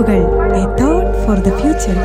പടവുകൾ a thought for the future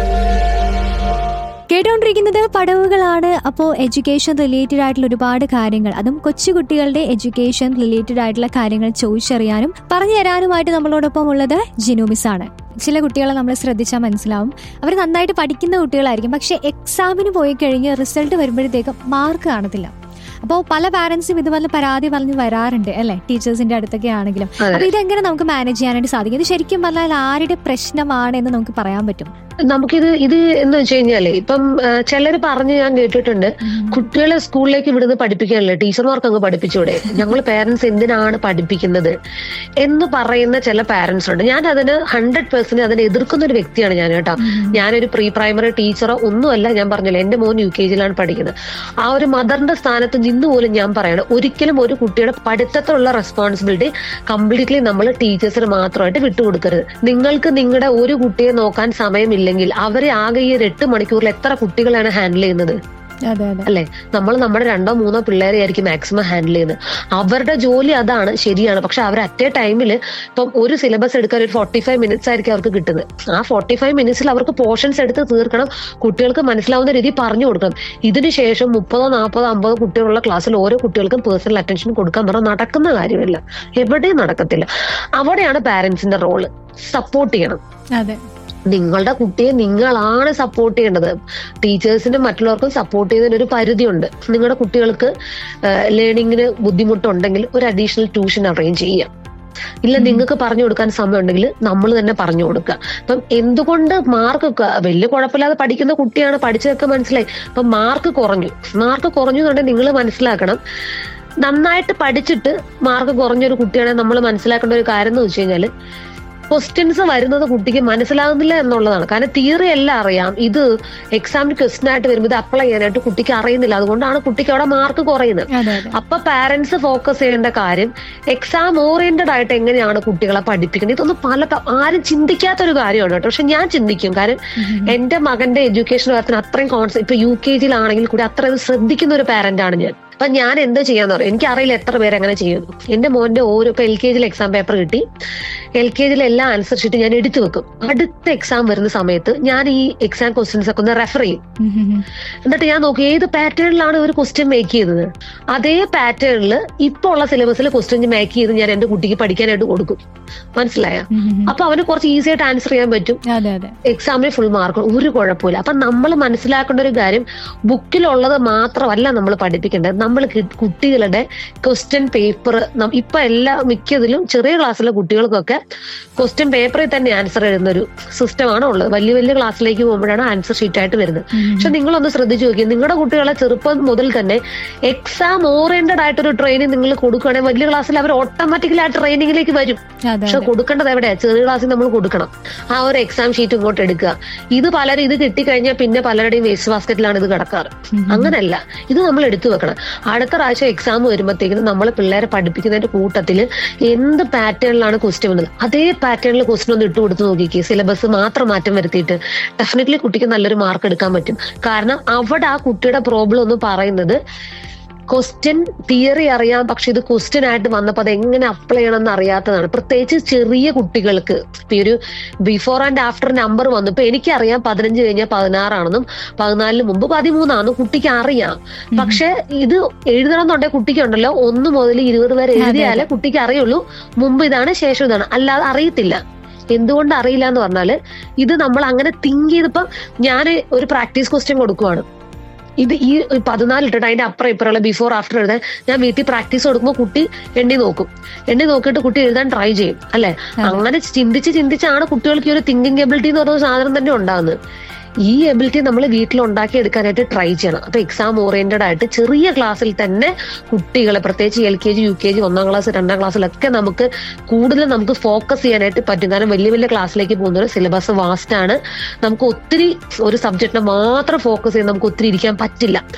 കേട്ടുകൊണ്ടിരിക്കുന്നത് പടവുകളാണ് അപ്പോൾ എഡ്യൂക്കേഷൻ റിലേറ്റഡ് ആയിട്ടുള്ള ഒരുപാട് കാര്യങ്ങൾ അതും കൊച്ചുകുട്ടികളുടെ എഡ്യൂക്കേഷൻ റിലേറ്റഡ് ആയിട്ടുള്ള കാര്യങ്ങൾ ചോദിച്ചറിയാനും പറഞ്ഞു തരാനുമായിട്ട് നമ്മളോടൊപ്പം ഉള്ളത് ജിനോമിസ് ആണ് ചില കുട്ടികളെ നമ്മൾ ശ്രദ്ധിച്ചാൽ മനസ്സിലാവും അവർ നന്നായിട്ട് പഠിക്കുന്ന കുട്ടികളായിരിക്കും പക്ഷെ എക്സാമിന് പോയി കഴിഞ്ഞ് റിസൾട്ട് വരുമ്പോഴത്തേക്കും മാർക്ക് കാണത്തില്ല അപ്പോൾ പല പാരന്റ്സും ഇതുപോലെ പരാതി പറഞ്ഞ് വരാറുണ്ട് അല്ലെ ടീച്ചേഴ്സിന്റെ അടുത്തൊക്കെ ആണെങ്കിലും അതെ. അപ്പൊ ഇതെങ്ങനെ നമുക്ക് മാനേജ് ചെയ്യാനായിട്ട് സാധിക്കും ഇത് ശരിക്കും പറഞ്ഞാൽ ആരുടെ പ്രശ്നമാണ് എന്ന് നമുക്ക് പറയാൻ പറ്റും നമുക്കിത് ഇത് എന്ന് വെച്ച് കഴിഞ്ഞാല് ഇപ്പം ചിലർ പറഞ്ഞ് ഞാൻ കേട്ടിട്ടുണ്ട് കുട്ടികളെ സ്കൂളിലേക്ക് വിടുന്നത് പഠിപ്പിക്കാനല്ലേ ടീച്ചർമാർക്ക് അങ്ങ് പഠിപ്പിച്ചൂടെ ഞങ്ങൾ പേരൻസ് എന്തിനാണ് പഠിപ്പിക്കുന്നത് എന്ന് പറയുന്ന ചില പാരന്റ്സ് ഉണ്ട് ഞാൻ അതിന് ഹൺഡ്രഡ് പെർസെന്റ് അതിനെ എതിർക്കുന്ന ഒരു വ്യക്തിയാണ് ഞാൻ കേട്ടോ ഞാനൊരു പ്രീ പ്രൈമറി ടീച്ചറോ ഒന്നുമല്ല ഞാൻ പറഞ്ഞില്ല എന്റെ മോൻ യു കെ ജിയിലാണ് പഠിക്കുന്നത് ആ ഒരു മദറിന്റെ സ്ഥാനത്ത് നിന്ന് പോലും ഞാൻ പറയണം ഒരിക്കലും ഒരു കുട്ടിയുടെ പഠിത്തത്തിലുള്ള റെസ്പോൺസിബിലിറ്റി കംപ്ലീറ്റ്ലി നമ്മൾ ടീച്ചേഴ്സിന് മാത്രമായിട്ട് വിട്ടുകൊടുക്കരുത് നിങ്ങൾക്ക് നിങ്ങളുടെ ഒരു കുട്ടിയെ നോക്കാൻ സമയമില്ലെങ്കിൽ അവരെ ആകെ ഈ ഒരു എട്ട് മണിക്കൂറിൽ എത്ര കുട്ടികളാണ് ഹാൻഡിൽ ചെയ്യുന്നത് അതെ അതെ അല്ലെ നമ്മൾ നമ്മുടെ രണ്ടോ മൂന്നോ പിള്ളേരെ ആയിരിക്കും മാക്സിമം ഹാൻഡിൽ ചെയ്യുന്നത് അവരുടെ ജോലി അതാണ് ശരിയാണ് പക്ഷെ അവർ അറ്റ് എ ടൈമിൽ ഇപ്പം ഒരു സിലബസ് എടുക്കാൻ ഒരു ഫോർട്ടി ഫൈവ് മിനിറ്റ്സ് ആയിരിക്കും അവർക്ക് കിട്ടുന്നത് ആ ഫോർട്ടി ഫൈവ് മിനിറ്റ്സിൽ അവർക്ക് പോർഷൻസ് എടുത്ത് തീർക്കണം കുട്ടികൾക്ക് മനസ്സിലാവുന്ന രീതി പറഞ്ഞു കൊടുക്കണം ഇതിന് ശേഷം മുപ്പതോ നാൽപ്പതോ അമ്പതോ കുട്ടികളുള്ള ക്ലാസ്സിൽ ഓരോ കുട്ടികൾക്കും പേഴ്സണൽ അറ്റൻഷൻ കൊടുക്കാൻ പറഞ്ഞാൽ നടക്കുന്ന കാര്യമല്ല എവിടെയും നടക്കത്തില്ല അവിടെയാണ് പാരന്റ്സിന്റെ റോള് സപ്പോർട്ട് ചെയ്യണം അതെ നിങ്ങളുടെ കുട്ടിയെ നിങ്ങളാണ് സപ്പോർട്ട് ചെയ്യേണ്ടത് ടീച്ചേഴ്സിനും മറ്റുള്ളവർക്കും സപ്പോർട്ട് ചെയ്യുന്നതിന് ഒരു പരിധിയുണ്ട് നിങ്ങളുടെ കുട്ടികൾക്ക് ലേണിങ്ങിന് ബുദ്ധിമുട്ടുണ്ടെങ്കിൽ ഒരു അഡീഷണൽ ട്യൂഷൻ അറേഞ്ച് ചെയ്യാം ഇല്ല നിങ്ങൾക്ക് പറഞ്ഞു കൊടുക്കാൻ സമയം ഉണ്ടെങ്കിൽ നമ്മൾ തന്നെ പറഞ്ഞു കൊടുക്കുക അപ്പം എന്തുകൊണ്ട് മാർക്ക് വലിയ കുഴപ്പമില്ലാതെ പഠിക്കുന്ന കുട്ടിയാണ് പഠിച്ചതൊക്കെ മനസ്സിലായി അപ്പം മാർക്ക് കുറഞ്ഞു മാർക്ക് കുറഞ്ഞു എന്നുണ്ടെങ്കിൽ നിങ്ങൾ മനസ്സിലാക്കണം നന്നായിട്ട് പഠിച്ചിട്ട് മാർക്ക് കുറഞ്ഞൊരു കുട്ടിയാണെങ്കിൽ നമ്മൾ മനസ്സിലാക്കേണ്ട ഒരു കാര്യം എന്ന് വെച്ച് കഴിഞ്ഞാൽ ക്വസ്റ്റ്യൻസ് വരുന്നത് കുട്ടിക്ക് മനസ്സിലാകുന്നില്ല എന്നുള്ളതാണ് കാരണം തിയറി എല്ലാം അറിയാം ഇത് എക്സാമിന് ക്വസ്റ്റ്യൻ ആയിട്ട് വരുമ്പോൾ ഇത് അപ്ലൈ ചെയ്യാനായിട്ട് കുട്ടിക്ക് അറിയുന്നില്ല അതുകൊണ്ടാണ് കുട്ടിക്ക് അവിടെ മാർക്ക് കുറയുന്നത് അതെ അതെ അപ്പൊ പാരന്റ്സ് ഫോക്കസ് ചെയ്യേണ്ട കാര്യം എക്സാം ഓറിയന്റഡ് ആയിട്ട് എങ്ങനെയാണ് കുട്ടികളെ പഠിപ്പിക്കുന്നത് ഇതൊന്നും പല ത- ആരും ചിന്തിക്കാത്തൊരു കാര്യമാണ് കേട്ടോ പക്ഷെ ഞാൻ ചിന്തിക്കും കാരണം എന്റെ മകന്റെ എഡ്യൂക്കേഷൻ കാര്യത്തിന് അത്രയും കോൺസെപ്റ്റ് ഇപ്പൊ യു കെ ജിയിലാണെങ്കിൽ കൂടി അത്രയും ശ്രദ്ധിക്കുന്ന ഒരു പാരന്റ് ആണ് ഞാൻ അപ്പൊ ഞാൻ എന്താ ചെയ്യാന്ന് പറയും എനിക്കറിയില്ല എത്ര പേര് അങ്ങനെ ചെയ്യുന്നു എന്റെ മോന്റെ ഓരോ ഇപ്പൊ എൽ കെ ജിയിൽ എക്സാം പേപ്പർ കിട്ടി എൽ കെ ജിയിലെ എല്ലാ ആൻസർ ഷീറ്റ് ഞാൻ എടുത്തു വെക്കും അടുത്ത എക്സാം വരുന്ന സമയത്ത് ഞാൻ ഈ എക്സാം ക്വസ്റ്റ്യൻസ് ഒക്കെ ഒന്ന് റെഫർ ചെയ്യും ഉം ഉം ഉം. എന്നിട്ട് ഞാൻ നോക്കി ഏത് പാറ്റേണിലാണ് ഒരു ക്വസ്റ്റ്യൻ മേക്ക് ചെയ്തത് അതേ പാറ്റേണിൽ ഇപ്പൊ ഉള്ള സിലബസിൽ ക്വസ്റ്റ്യൻ മേക്ക് ചെയ്ത് ഞാൻ എന്റെ കുട്ടിക്ക് പഠിക്കാനായിട്ട് കൊടുക്കും മനസ്സിലായ ഉം ഉം ഉം. അപ്പൊ അവന് കുറച്ച് ഈസി ആയിട്ട് ആൻസർ ചെയ്യാൻ പറ്റും അതെ അതെ എക്സാമിന് ഫുൾ മാർക്ക് ഒരു കുഴപ്പമില്ല അപ്പൊ നമ്മൾ മനസ്സിലാക്കേണ്ട ഒരു കാര്യം ബുക്കിലുള്ളത് മാത്രമല്ല നമ്മൾ പഠിപ്പിക്കേണ്ടത് നമ്മൾ കുട്ടികളുടെ ക്വസ്റ്റ്യൻ പേപ്പർ ഇപ്പൊ എല്ലാ മിക്കതിലും ചെറിയ ക്ലാസ്സിലെ കുട്ടികൾക്കൊക്കെ ക്വസ്റ്റ്യൻ പേപ്പറിൽ തന്നെ ആൻസർ എഴുതുന്ന ഒരു സിസ്റ്റമാണ് ഉള്ളത് വലിയ വലിയ ക്ലാസ്സിലേക്ക് പോകുമ്പോഴാണ് ആൻസർ ഷീറ്റ് ആയിട്ട് വരുന്നത് ഉം ഉം. പക്ഷെ നിങ്ങളൊന്ന് ശ്രദ്ധിച്ചു നോക്കി നിങ്ങളുടെ കുട്ടികളെ ചെറുപ്പം മുതൽ തന്നെ എക്സാം ഓറിയന്റഡ് ആയിട്ടൊരു ട്രെയിനിങ് നിങ്ങൾ കൊടുക്കുകയാണെങ്കിൽ വലിയ ക്ലാസ്സിൽ അവർ ഓട്ടോമാറ്റിക്കലി ആ ട്രെയിനിങ്ങിലേക്ക് വരും അതെ പക്ഷെ കൊടുക്കേണ്ടത് എവിടെയാ ചെറിയ ക്ലാസ്സിൽ നമ്മൾ കൊടുക്കണം ആ ഒരു എക്സാം ഷീറ്റ് ഇങ്ങോട്ട് എടുക്കുക ഇത് പലരും ഇത് കിട്ടിക്കഴിഞ്ഞാൽ പിന്നെ പലരുടെയും വേസ്റ്റ് ബാസ്ക്കറ്റിലാണ് ഇത് കിടക്കാറ് ഉം. അങ്ങനല്ല ഇത് നമ്മൾ എടുത്തു വെക്കണം അടുത്ത പ്രാവശ്യം എക്സാം വരുമ്പോഴത്തേക്കും നമ്മൾ പിള്ളേരെ പഠിപ്പിക്കുന്നതിന്റെ കൂട്ടത്തിൽ എന്ത് പാറ്റേണിലാണ് ക്വസ്റ്റ്യൻ വന്നത് അതേ പാറ്റേണിൽ ക്വസ്റ്റ്യൻ ഒന്ന് ഇട്ട് കൊടുത്ത് നോക്കിക്കേ സിലബസ് മാത്രം മാറ്റം വരുത്തിയിട്ട് ഡെഫിനറ്റ്ലി കുട്ടിക്ക് നല്ലൊരു മാർക്ക് എടുക്കാൻ പറ്റും കാരണം അവിടെ ആ കുട്ടിയുടെ പ്രോബ്ലം എന്ന് പറയുന്നത് ക്വസ്റ്റ്യൻ തിയറി അറിയാം പക്ഷെ ഇത് ക്വസ്റ്റ്യൻ ആയിട്ട് വന്നപ്പോൾ അത് എങ്ങനെ അപ്ലൈ ചെയ്യണം എന്ന് അറിയാത്തതാണ് പ്രത്യേകിച്ച് ചെറിയ കുട്ടികൾക്ക് ഇപ്പൊ ഈ ഒരു ബിഫോർ ആൻഡ് ആഫ്റ്റർ നമ്പർ വന്നു ഇപ്പൊ എനിക്കറിയാം പതിനഞ്ച് കഴിഞ്ഞാൽ പതിനാറാണെന്നും പതിനാലിന് മുമ്പ് പതിമൂന്നാണെന്നും കുട്ടിക്ക് അറിയാം പക്ഷെ ഇത് എഴുതണം എന്നുണ്ടെങ്കിൽ കുട്ടിക്ക് ഉണ്ടല്ലോ ഒന്ന് മുതൽ ഇരുപത് വരെ അതെ, എഴുതിയാലേ കുട്ടിക്ക് അറിയുള്ളൂ മുമ്പ് ഇതാണ് ശേഷം ഇതാണ് അല്ലാതെ അറിയത്തില്ല എന്തുകൊണ്ട് അറിയില്ല എന്ന് പറഞ്ഞാല് ഇത് നമ്മൾ അങ്ങനെ തിങ്ക് ചെയ്തപ്പം ഞാൻ ഒരു പ്രാക്ടീസ് ക്വസ്റ്റ്യൻ കൊടുക്കുവാണ് ഇത് ഈ പതിനാല് ഇട്ടിട്ട് അതിന്റെ അപ്പുറം ഇപ്പുറമുള്ള ബിഫോർ ആഫ്റ്റർ എഴുതാൻ ഞാൻ വീട്ടിൽ പ്രാക്ടീസ് കൊടുക്കുമ്പോൾ കുട്ടി എണ്ണി നോക്കും എണ്ണി നോക്കിയിട്ട് കുട്ടി എഴുതാൻ ട്രൈ ചെയ്യും അല്ലെ അങ്ങനെ ചിന്തിച്ച് ചിന്തിച്ചാണ് കുട്ടികൾക്ക് ഈ ഒരു തിങ്കിങ് എബിലിറ്റി എന്ന് പറയുന്ന സാധനം തന്നെ ഉണ്ടാകുന്നത് ഈ എബിലിറ്റി നമ്മൾ വീട്ടിൽ ഉണ്ടാക്കി എടുക്കാനായിട്ട് ട്രൈ ചെയ്യണം അപ്പൊ എക്സാം ഓറിയന്റഡ് ആയിട്ട് ചെറിയ ക്ലാസ്സിൽ തന്നെ കുട്ടികളെ പ്രത്യേകിച്ച് L K G U K G ഒന്നാം ക്ലാസ് രണ്ടാം ക്ലാസ്സിലൊക്കെ നമുക്ക് കൂടുതൽ നമുക്ക് ഫോക്കസ് ചെയ്യാനായിട്ട് പറ്റും കാരണം വലിയ വലിയ ക്ലാസ്സിലേക്ക് പോകുന്നത് സിലബസ് വാസ്റ്റ് ആണ് നമുക്ക് ഒത്തിരി ഒരു സബ്ജക്റ്റിനെ മാത്രം ഫോക്കസ് ചെയ്ത് നമുക്ക് ഒത്തിരി ഇരിക്കാൻ പറ്റില്ല